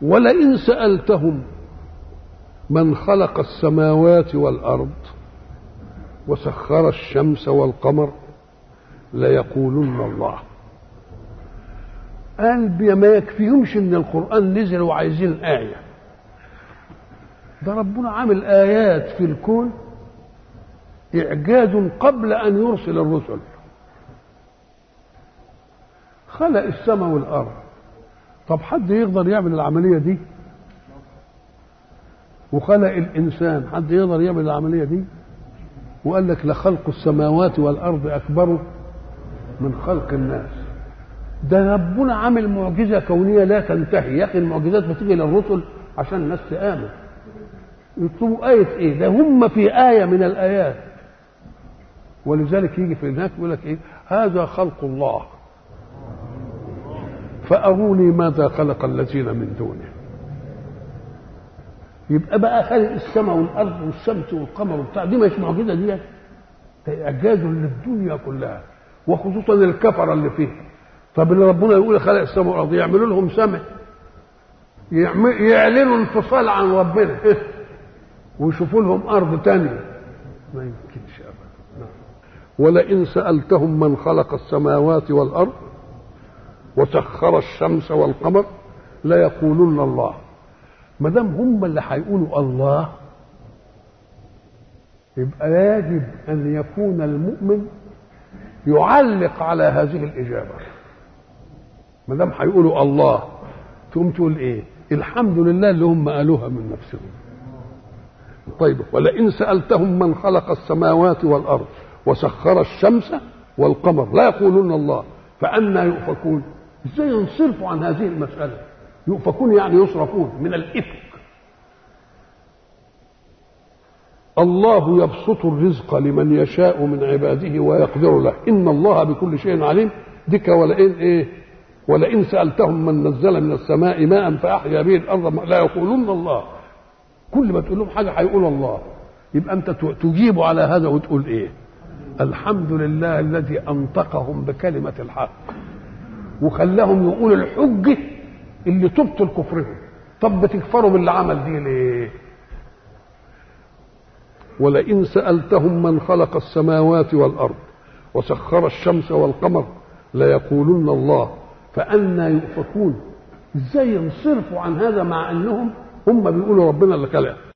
ولئن سألتهم من خلق السماوات والأرض وسخر الشمس والقمر ليقولن الله قال ما يكفيهمش ان القرآن نزل وعايزين آية ده ربنا عامل آيات في الكون إعجاز قبل أن يرسل الرسل خلق السماء والأرض طب حد يقدر يعمل العملية دي وخلق الإنسان حد يقدر يعمل العملية دي وقال لك لخلق السماوات والأرض أكبر من خلق الناس ده ربنا عامل معجزة كونية لا تنتهي يا أخي المعجزات بتيجي للرسل عشان الناس تآمن يطلبوا آية إيه؟ ده هم في آية من الآيات ولذلك يجي في هناك يقول لك إيه؟ هذا خلق الله فأروني ماذا خلق الذين من دونه يبقى بقى خلق السماء والأرض والشمس والقمر وبتاع دي مش معجزة دي ده إعجاز للدنيا كلها وخصوصا الكفرة اللي فيها طب اللي ربنا يقول خلق السماء والأرض يعملوا لهم سمع يعلنوا انفصال عن ربنا ويشوفوا لهم أرض تانية ما يمكنش أبدا ولئن سألتهم من خلق السماوات والأرض وسخر الشمس والقمر ليقولن الله ما دام هم اللي هيقولوا الله يبقى يجب ان يكون المؤمن يعلق على هذه الاجابه ما دام هيقولوا الله تقوم تقول ايه الحمد لله اللي هم قالوها من نفسهم طيب ولئن سالتهم من خلق السماوات والارض وسخر الشمس والقمر لا يقولون الله فأنا يؤفكون ازاي ينصرفوا عن هذه المسألة يؤفكون يعني يصرفون من الإفك الله يبسط الرزق لمن يشاء من عباده ويقدر له إن الله بكل شيء عليم دك ولئن إيه ولئن سألتهم من نزل من السماء ماء فأحيا به الأرض لا يقولون الله كل ما تقول لهم حاجة هيقول الله يبقى أنت تجيب على هذا وتقول إيه الحمد لله الذي أنطقهم بكلمة الحق وخلاهم يقولوا الحجة اللي تبطل كفرهم طب بتكفروا باللي عمل دي ليه ولئن سألتهم من خلق السماوات والأرض وسخر الشمس والقمر ليقولن الله فأنا يؤفكون ازاي ينصرفوا عن هذا مع انهم هم بيقولوا ربنا اللي خلق